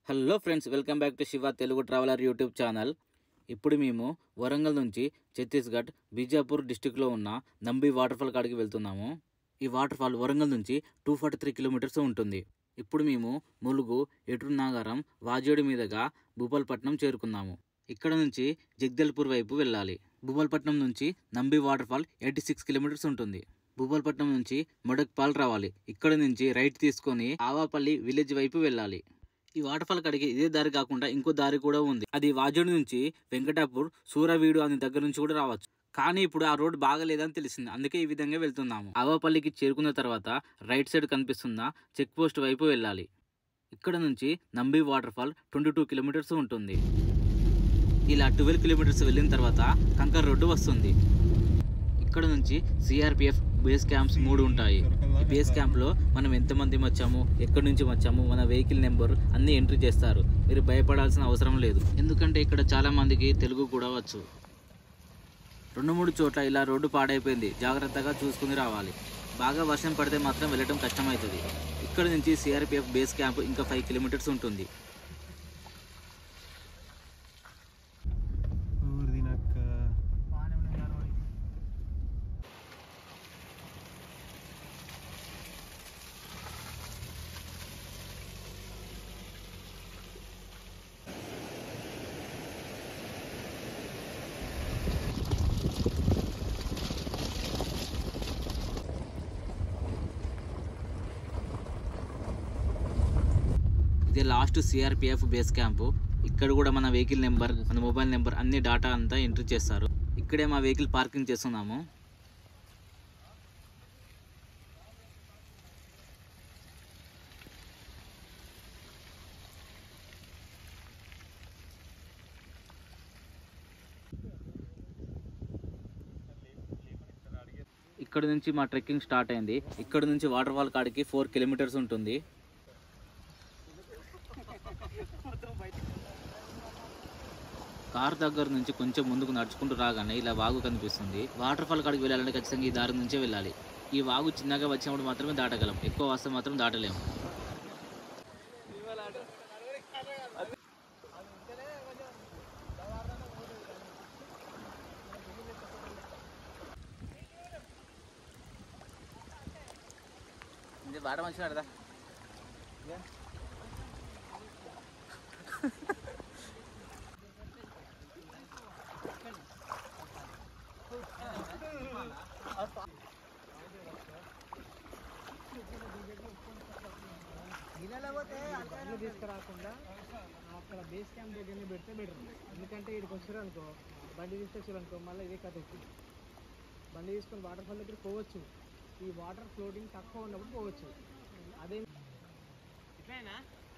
Hello friends welcome back to Shiva Telugu traveller YouTube channel ఇప్పుడు మేము వరంగల్ నుంచి ఛత్తీస్గఢ్ బీజాపూర్ డిస్టిక్లో ఉన్న నంబి వాటర్ఫాల్ కాడికి వెళ్తున్నాము ఈ వాటర్ఫాల్ వరంగల్ నుంచి టూ ఫార్టీ త్రీ కిలోమీటర్స్ ఉంటుంది ఇప్పుడు మేము ములుగు ఎటురు నాగారం వాజేడు మీదుగా భూపాలపట్నం చేరుకున్నాము ఇక్కడ నుంచి జగ్దల్పూర్ వైపు వెళ్ళాలి భూపాలపట్నం నుంచి Nambi waterfall eighty six kilometres ఉంటుంది భూపాలపట్నం నుంచి మొడక్పాల్ రావాలి ఇక్కడ నుంచి రైట్ తీసుకొని ఆవాపల్లి విలేజ్ వైపు వెళ్ళాలి ఈ వాటర్ఫాల్ కాడికి ఇదే దారి కాకుండా ఇంకో దారి కూడా ఉంది అది వాజోడి నుంచి వెంకటాపూర్ సూరవీడు అనే దగ్గర నుంచి కూడా రావచ్చు కానీ ఇప్పుడు ఆ రోడ్ బాగలేదని తెలిసింది అందుకే ఈ విధంగా వెళ్తున్నాము ఆవాపల్లికి చేరుకున్న తర్వాత రైట్ సైడ్ కనిపిస్తున్న చెక్ పోస్ట్ వైపు వెళ్ళాలి ఇక్కడ నుంచి Nambi waterfall twenty two kilometres ఉంటుంది ఇలా ట్వెల్వ్ కిలోమీటర్స్ వెళ్ళిన తర్వాత కంకర్ రోడ్డు వస్తుంది ఇక్కడ నుంచి సిఆర్పిఎఫ్ బేస్ క్యాంప్స్ మూడు ఉంటాయి ఈ బేస్ క్యాంప్లో మనం ఎంతమంది వచ్చాము ఎక్కడి నుంచి వచ్చాము మన వెహికల్ నెంబర్ అన్నీ ఎంట్రీ చేస్తారు మీరు భయపడాల్సిన అవసరం లేదు ఎందుకంటే ఇక్కడ చాలా మందికి తెలుగు కూడా వచ్చు రెండు మూడు చోట్ల ఇలా రోడ్డు పాడైపోయింది జాగ్రత్తగా చూసుకుని రావాలి బాగా వర్షం పడితే మాత్రం వెళ్ళటం కష్టమవుతుంది ఇక్కడ నుంచి సిఆర్పిఎఫ్ బేస్ క్యాంప్ ఇంకా ఫైవ్ కిలోమీటర్స్ ఉంటుంది ఊరిది నాకు ఇది లాస్ట్ సిఆర్పిఎఫ్ బేస్ క్యాంపు ఇక్కడ కూడా మన వెహికల్ నెంబర్ మన మొబైల్ నెంబర్ అన్ని డేటా అంతా ఎంట్రీ చేస్తారు ఇక్కడే మా వెహికల్ పార్కింగ్ చేస్తున్నాము ఇక్కడ నుంచి మా ట్రెక్కింగ్ స్టార్ట్ అయింది ఇక్కడ నుంచి వాటర్ ఫాల్ కాడికి ఫోర్ కిలోమీటర్స్ ఉంటుంది కార్ దగ్గర నుంచి కొంచెం ముందుకు నడుచుకుంటూ రాగానే ఇలా వాగు కనిపిస్తుంది వాటర్ ఫాల్ కాడికి వెళ్ళాలంటే ఖచ్చితంగా ఈ దారి నుంచే వెళ్ళాలి ఈ వాగు చిన్నగా వచ్చినప్పుడు మాత్రమే దాటగలం ఎక్కువ వస్తే మాత్రం దాటలేము ఇది బాట మంచిగా కదా అన్ని తీసుకురాకుండా అక్కడ బేస్ క్యాంప్ దగ్గరనే పెడితే బెటర్ ఎందుకంటే ఇక్కడికి వచ్చారు అనుకో బండి తీసుకొచ్చారు అనుకో మళ్ళీ ఇదే కథ ఎక్కువ బండి తీసుకొని వాటర్ ఫాల్ దగ్గర పోవచ్చు ఈ వాటర్ ఫ్లోటింగ్ తక్కువ ఉన్నప్పుడు పోవచ్చు అదే ఇట్లయినా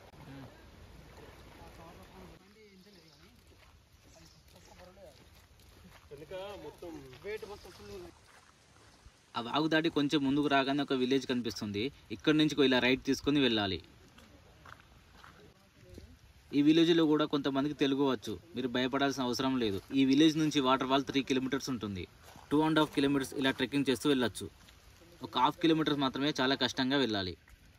మొత్తం వెయిట్ మొత్తం ఫుల్ ఆ వాగు దాటి కొంచెం ముందుకు రాగానే ఒక విలేజ్ కనిపిస్తుంది ఇక్కడ నుంచి ఇలా రైట్ తీసుకొని వెళ్ళాలి ఈ విలేజ్లో కూడా కొంతమందికి తెలుగు వచ్చు మీరు భయపడాల్సిన అవసరం లేదు ఈ విలేజ్ నుంచి వాటర్ ఫాల్ త్రీ కిలోమీటర్స్ ఉంటుంది టూ అండ్ హాఫ్ కిలోమీటర్స్ ఇలా ట్రెక్కింగ్ చేస్తూ వెళ్ళొచ్చు ఒక హాఫ్ కిలోమీటర్స్ మాత్రమే చాలా కష్టంగా వెళ్ళాలి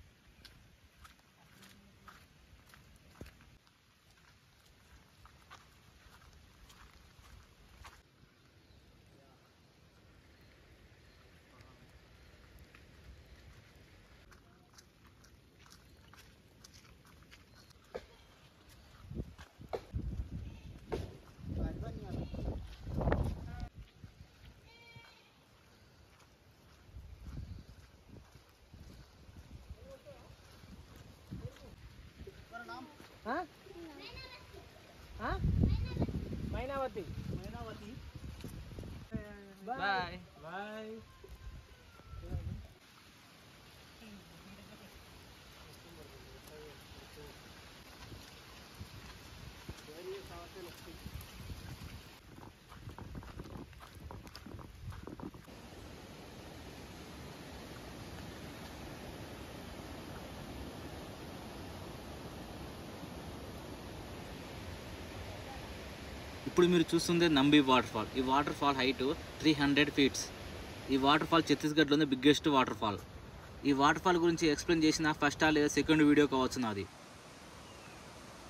हाँ? हाँ? మైనావతి మైనావతి బాయ్ బాయ్ ఇప్పుడు మీరు చూస్తుంది నంబి వాటర్ ఫాల్ ఈ waterfall height three hundred feets ఈ వాటర్ ఫాల్ ఛత్తీస్గఢ్లోనే బిగ్గెస్ట్ వాటర్ ఫాల్ ఈ వాటర్ ఫాల్ గురించి ఎక్స్ప్లెయిన్ చేసిన ఫస్ట్ ఆ లేదా సెకండ్ వీడియో కావచ్చు నాది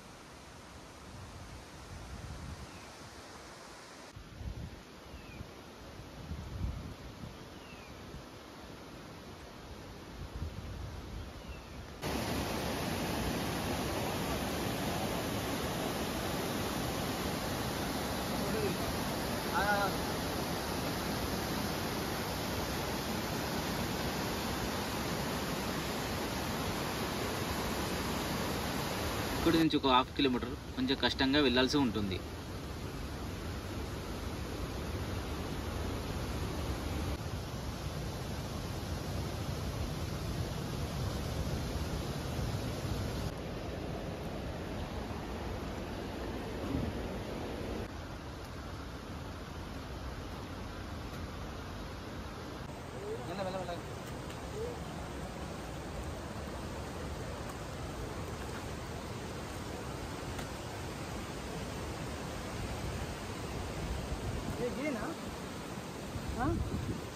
ఇక్కడి నుంచి ఒక హాఫ్ కిలోమీటర్ కొంచెం కష్టంగా వెళ్ళాల్సి ఉంటుంది ये ये ना हाँ